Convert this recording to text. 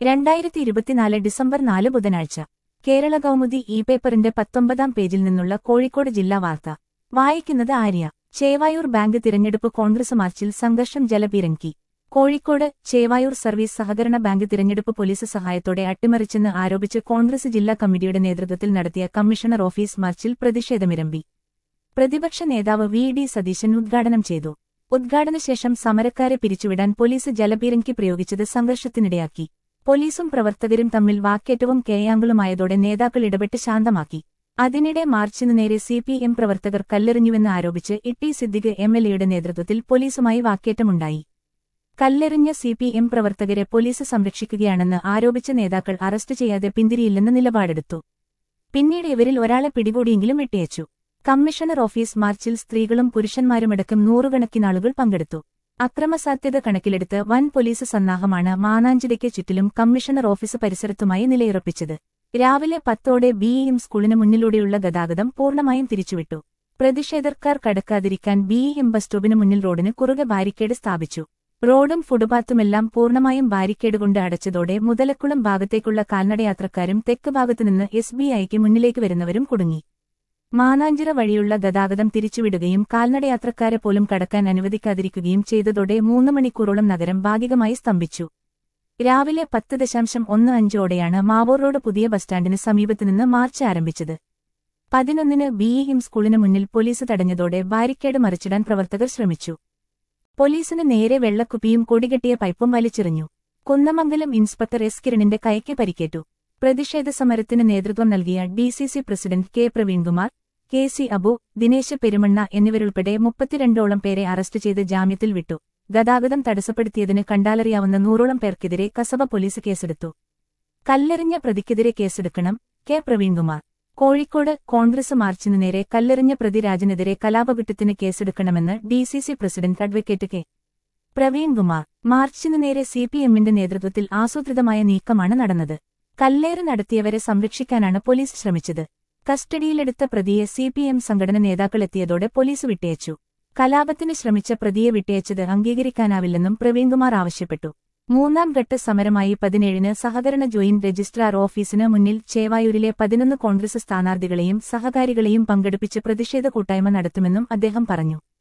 രണ്ടായിരത്തി ഇരുപത്തിനാല് ഡിസംബർ നാല് ബുധനാഴ്ച കേരള കൗമുദി ഇ പേപ്പറിന്റെ പത്തൊമ്പതാം പേജിൽ നിന്നുള്ള കോഴിക്കോട് ജില്ലാ വാർത്ത വായിക്കുന്നത് ആര്യ ചേവായൂർ ബാങ്ക് തിരഞ്ഞെടുപ്പ് കോൺഗ്രസ് മാർച്ചിൽ സംഘർഷം ജലപീരങ്കി കോഴിക്കോട് ചേവായൂർ സർവീസ് സഹകരണ ബാങ്ക് തിരഞ്ഞെടുപ്പ് പോലീസ് സഹായത്തോടെ അട്ടിമറിച്ചെന്ന് ആരോപിച്ച് കോൺഗ്രസ് ജില്ലാ കമ്മിറ്റിയുടെ നേതൃത്വത്തിൽ നടത്തിയ കമ്മീഷണർ ഓഫീസ് മാർച്ചിൽ പ്രതിഷേധമിരമ്പി പ്രതിപക്ഷ നേതാവ് വി ഡി സതീശൻ ഉദ്ഘാടനം ചെയ്തു ഉദ്ഘാടനശേഷം സമരക്കാരെ പിരിച്ചുവിടാൻ പോലീസ് ജലപീരങ്കി പ്രയോഗിച്ചത് സംഘർഷത്തിനിടയാക്കി പോലീസും പ്രവർത്തകരും തമ്മിൽ വാക്കേറ്റവും കേയാങ്കളുമായതോടെ നേതാക്കൾ ഇടപെട്ട് ശാന്തമാക്കി അതിനിടെ മാർച്ചിനു നേരെ സി പി എം പ്രവർത്തകർ കല്ലെറിഞ്ഞുവെന്ന് ആരോപിച്ച് ഇട്ടി സിദ്ദിഖ് എം എൽ എയുടെ നേതൃത്വത്തിൽ പോലീസുമായി വാക്കേറ്റമുണ്ടായി കല്ലെറിഞ്ഞ സി പി എം പ്രവർത്തകരെ പോലീസ് സംരക്ഷിക്കുകയാണെന്ന് ആരോപിച്ച നേതാക്കൾ അറസ്റ്റ് ചെയ്യാതെ പിന്തിരിയില്ലെന്ന് നിലപാടെടുത്തു പിന്നീട് ഇവരിൽ ഒരാളെ പിടികൂടിയെങ്കിലും വിട്ടയച്ചു കമ്മീഷണർ ഓഫീസ് മാർച്ചിൽ സ്ത്രീകളും പുരുഷന്മാരുമടക്കം നൂറുകണക്കിനാളുകൾ പങ്കെടുത്തു അക്രമസാധ്യത കണക്കിലെടുത്ത് വൻ പോലീസ് സന്നാഹമാണ് മാനാഞ്ചിരയ്ക്ക് ചുറ്റിലും കമ്മീഷണർ ഓഫീസ് പരിസരത്തുമായി നിലയുറപ്പിച്ചത് രാവിലെ പത്തോടെ ബിഇഎം സ്കൂളിന് മുന്നിലൂടെയുള്ള ഗതാഗതം പൂർണ്ണമായും തിരിച്ചുവിട്ടു പ്രതിഷേധക്കാർ കടക്കാതിരിക്കാൻ ബിഇഎം ബസ് സ്റ്റോപ്പിന് മുന്നിൽ റോഡിന് കുറുകെ ബാരിക്കേഡ് സ്ഥാപിച്ചു റോഡും ഫുട്പാത്തുമെല്ലാം പൂർണ്ണമായും ബാരിക്കേഡ് കൊണ്ട് അടച്ചതോടെ മുതലക്കുളം ഭാഗത്തേക്കുള്ള കാൽനടയാത്രക്കാരും തെക്ക് ഭാഗത്തുനിന്ന് എസ് ബി ഐക്ക് മുന്നിലേക്ക് വരുന്നവരും കുടുങ്ങി മാനാഞ്ചിറ വഴിയുള്ള ഗതാഗതം തിരിച്ചുവിടുകയും കാൽനടയാത്രക്കാരെ പോലും കടക്കാൻ അനുവദിക്കാതിരിക്കുകയും ചെയ്തതോടെ മൂന്ന് മണിക്കൂറോളം നഗരം ഭാഗികമായി സ്തംഭിച്ചു രാവിലെ പത്ത് ദശാംശം ഒന്ന് അഞ്ചോടെയാണ് മാവൂർ റോഡ് പുതിയ ബസ് സ്റ്റാൻഡിന് സമീപത്തുനിന്ന് മാർച്ച് ആരംഭിച്ചത് പതിനൊന്നിന് ബിഇഎം സ്കൂളിന് മുന്നിൽ പോലീസ് തടഞ്ഞതോടെ ബാരിക്കേഡ് മറിച്ചിടാൻ പ്രവർത്തകർ ശ്രമിച്ചു പോലീസിന് നേരെ വെള്ളക്കുപ്പിയും കൊടികെട്ടിയ പൈപ്പും വലിച്ചെറിഞ്ഞു കുന്നമംഗലം ഇൻസ്പെക്ടർ എസ് കിരണിന്റെ കൈക്ക് പരിക്കേറ്റു പ്രതിഷേധ സമരത്തിന് നേതൃത്വം നൽകിയ DCC president K Praveenkumar K C Abu Dinesh Perumanna എന്നിവരുൾപ്പെടെ മുപ്പത്തിരണ്ടോളം പേരെ അറസ്റ്റ് ചെയ്ത് ജാമ്യത്തിൽ വിട്ടു ഗതാഗതം തടസ്സപ്പെടുത്തിയതിന് കണ്ടാലറിയാവുന്ന നൂറോളം പേർക്കെതിരെ കസബ പോലീസ് കേസെടുത്തു കല്ലെറിഞ്ഞ പ്രതിക്കെതിരെ കേസെടുക്കണം കെ പ്രവീൺകുമാർ കോഴിക്കോട് കോൺഗ്രസ് മാർച്ചിനു നേരെ കല്ലെറിഞ്ഞ പ്രതി രാജനെതിരെ കലാപകുറ്റത്തിന് കേസെടുക്കണമെന്ന് DCC president advocate K Praveenkumar മാർച്ചിനു നേരെ സിപിഎമ്മിന്റെ നേതൃത്വത്തിൽ ആസൂത്രിതമായ നീക്കമാണ് നടന്നത് കല്ലേറ് നടത്തിയവരെ സംരക്ഷിക്കാനാണ് പോലീസ് ശ്രമിച്ചത് കസ്റ്റഡിയിലെടുത്ത പ്രതിയെ സിപിഎം സംഘടന നേതാക്കളെത്തിയതോടെ പോലീസ് വിട്ടയച്ചു കലാപത്തിന് ശ്രമിച്ച പ്രതിയെ വിട്ടയച്ചത് അംഗീകരിക്കാനാവില്ലെന്നും പ്രവീൺകുമാർ ആവശ്യപ്പെട്ടു മൂന്നാം ഘട്ട സമരമായി പതിനേഴിന് സഹകരണ ജോയിന്റ് രജിസ്ട്രാർ ഓഫീസിന് മുന്നിൽ ചേവായൂരിലെ പതിനൊന്ന് കോൺഗ്രസ് സ്ഥാനാർത്ഥികളെയും സഹകാരികളെയും പങ്കെടുപ്പിച്ച് പ്രതിഷേധ കൂട്ടായ്മ നടത്തുമെന്നും അദ്ദേഹം പറഞ്ഞു